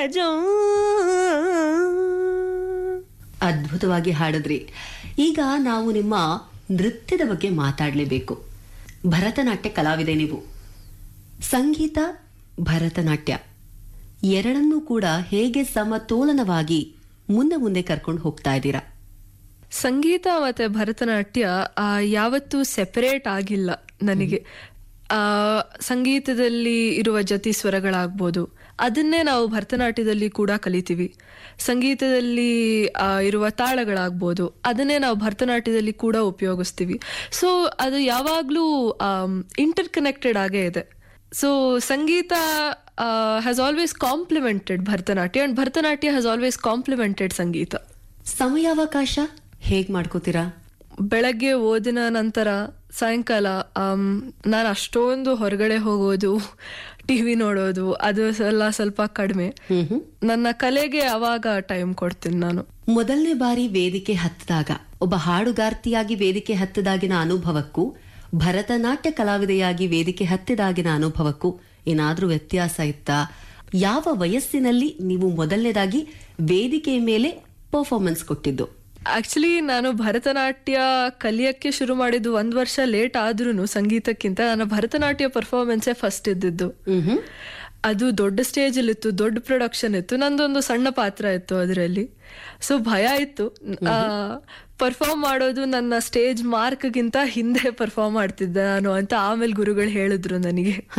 ಜೋ ಅದ್ಭುತವಾಗಿ ಹಾಡಿದ್ರಿ ಈಗ ನಾವು ನಿಮ್ಮ ನೃತ್ಯದ ಬಗ್ಗೆ ಮಾತಾಡಲೇಬೇಕು ಭರತನಾಟ್ಯ ಕಲಾವಿದೆ ನೀವು ಸಂಗೀತ ಭರತನಾಟ್ಯ ಎರಡನ್ನೂ ಕೂಡ ಹೇಗೆ ಸಮತೋಲನವಾಗಿ ಮುಂದೆ ಮುಂದೆ ಕರ್ಕೊಂಡು ಹೋಗ್ತಾ ಇದ್ದೀರಾ ಸಂಗೀತ ಮತ್ತೆ ಭರತನಾಟ್ಯ ಆ, ಯಾವತ್ತೂ ಸೆಪರೇಟ್ ಆಗಿಲ್ಲ ನನಗೆ ಆ, ಸಂಗೀತದಲ್ಲಿ ಇರುವ ಜತಿ ಸ್ವರಗಳಾಗ್ಬೋದು ಅದನ್ನೇ ನಾವು ಭರತನಾಟ್ಯದಲ್ಲಿ ಕೂಡ ಕಲಿತೀವಿ ಸಂಗೀತದಲ್ಲಿ ಆ, ಇರುವ ತಾಳಗಳಾಗ್ಬೋದು ಅದನ್ನೇ ನಾವು ಭರತನಾಟ್ಯದಲ್ಲಿ ಕೂಡ ಉಪಯೋಗಿಸ್ತೀವಿ ಸೊ ಅದು ಯಾವಾಗಲೂ ಇಂಟರ್ ಕನೆಕ್ಟೆಡ್ ಆಗೇ ಇದೆ so sangeetha has always complemented Bharatanatyam and Bharatanatyam has always complemented sangeetha ಸಮಯಾವಕಾಶ ಹೇಗ್ ಮಾಡ್ಕೋತೀರಾ ಬೆಳಗ್ಗೆ ಓದಿನ ನಂತರ ಸಾಯಂಕಾಲ ನಾನು ಅಷ್ಟೊಂದು ಹೊರಗಡೆ ಹೋಗೋದು ಟಿವಿ ನೋಡೋದು ಅದು ಎಲ್ಲ ಸ್ವಲ್ಪ ಕಡಿಮೆ ಹ್ಮ್ ಹ್ಮ್ ನನ್ನ ಕಲೆಗೆ ಅವಾಗ ಟೈಮ್ ಕೊಡ್ತೀನಿ ನಾನು ಮೊದಲನೇ ಬಾರಿ ವೇದಿಕೆ ಹತ್ತಿದಾಗ ಒಬ್ಬ ಹಾಡುಗಾರ್ತಿಯಾಗಿ ವೇದಿಕೆ ಹತ್ತಿದಾಗಿನ ಅನುಭವಕ್ಕೂ ಭರತನಾಟ್ಯ ಕಲಾವಿದೆಯಾಗಿ ವೇದಿಕೆ ಹತ್ತಿದಾಗಿನ ಅನುಭವಕ್ಕೂ ಏನಾದ್ರೂ ವ್ಯತ್ಯಾಸ ಇತ್ತಾ ಯಾವ ವಯಸ್ಸಿನಲ್ಲಿ ನೀವು ಮೊದಲನೇದಾಗಿ ವೇದಿಕೆಯ ಮೇಲೆ ಪರ್ಫಾರ್ಮೆನ್ಸ್ ಕೊಟ್ಟಿದ್ದು ಆಕ್ಚುಲಿ ನಾನು ಭರತನಾಟ್ಯ ಕಲಿಯಕ್ಕೆ ಶುರು ಮಾಡಿದ್ದು ಒಂದ್ ವರ್ಷ ಲೇಟ್ ಆದ್ರೂ ಸಂಗೀತಕ್ಕಿಂತ ನನ್ನ ಭರತನಾಟ್ಯ ಪರ್ಫಾರ್ಮೆನ್ಸೇ ಫಸ್ಟ್ ಇದ್ದಿದ್ದು ಮ್ಹೂ. ಅದು ದೊಡ್ಡ ಸ್ಟೇಜ್ ಅಲ್ಲಿ ಇತ್ತು ದೊಡ್ಡ ಪ್ರೊಡಕ್ಷನ್ ಇತ್ತು ನಂದೊಂದು ಸಣ್ಣ ಪಾತ್ರ ಇತ್ತು ಅದರಲ್ಲಿ ಸೊ ಭಯ ಇತ್ತು ಪರ್ಫಾರ್ಮ್ ಮಾಡೋದು ನನ್ನ ಸ್ಟೇಜ್ ಮಾರ್ಕ್ಗಿಂತ ಹಿಂದೆ ಪರ್ಫಾರ್ಮ್ ಮಾಡ್ತಿದ್ದೆ ನಾನು ಅಂತ ಆಮೇಲೆ ಗುರುಗಳು ಹೇಳಿದ್ರು ನನಗೆ